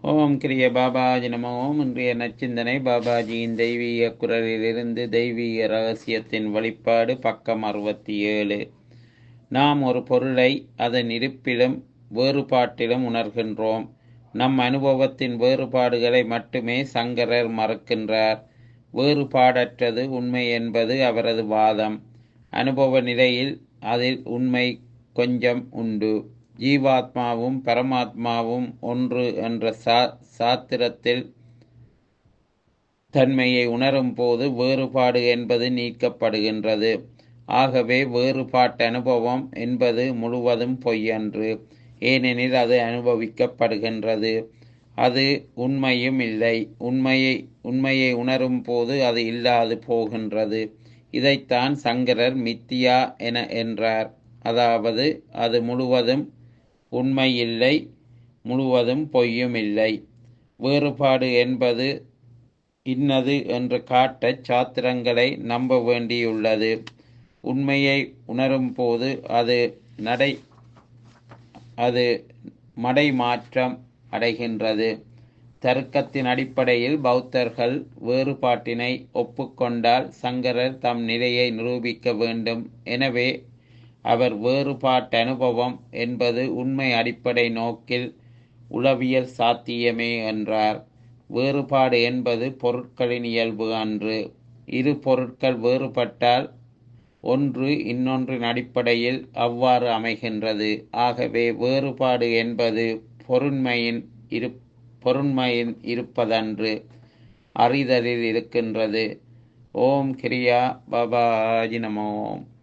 ஓம் கிரிய பாபாஜி நம ஓம் இன்றைய நச்சிந்தனை பாபாஜியின் தெய்வீக குரலிலிருந்து தெய்வீக ரகசியத்தின் வெளிப்பாடு பக்கம் அறுபத்தி ஏழு நாம் ஒரு பொருளை அதன் இருப்பிலும் வேறுபாட்டிலும் உணர்கின்றோம் நம் அனுபவத்தின் வேறுபாடுகளை மட்டுமே சங்கரர் மறுக்கின்றார் வேறுபாடற்றது உண்மை என்பது அவரது வாதம் அனுபவ நிலையில் அதில் உண்மை கொஞ்சம் உண்டு ஜீவாத்மாவும் பரமாத்மாவும் ஒன்று என்ற சா சாத்திரத்தில் தன்மையை உணரும் போது வேறுபாடு என்பது நீக்கப்படுகின்றது ஆகவே வேறுபாட்டு அனுபவம் என்பது முழுவதும் பொய்யன்று ஏனெனில் அது அனுபவிக்கப்படுகின்றது அது உண்மையும் இல்லை உண்மையை உண்மையை உணரும் போது அது இல்லாது போகின்றது இதைத்தான் சங்கரர் மித்தியா என என்றார் அதாவது அது முழுவதும் உண்மை இல்லை முழுவதும் பொய்யும் இல்லை வேறுபாடு என்பது இன்னது என்று காட்ட சாத்திரங்களை நம்ப வேண்டியுள்ளது உண்மையை உணரும் போது அது நடை அது மடை மாற்றம் அடைகின்றது தர்க்கத்தின் அடிப்படையில் பௌத்தர்கள் வேறுபாட்டினை ஒப்புக்கொண்டால் சங்கரர் தம் நிலையை நிரூபிக்க வேண்டும் எனவே அவர் வேறுபாட்டு அனுபவம் என்பது உண்மை அடிப்படை நோக்கில் உளவியல் சாத்தியமே என்றார் வேறுபாடு என்பது பொருட்களின் இயல்பு அன்று இரு பொருட்கள் வேறுபட்டால் ஒன்று இன்னொன்றின் அடிப்படையில் அவ்வாறு அமைகின்றது ஆகவே வேறுபாடு என்பது பொருண்மையின் இரு பொருண்மையின் இருப்பதன்று அறிதலில் இருக்கின்றது ஓம் கிரியா பாபாஜி நமோம்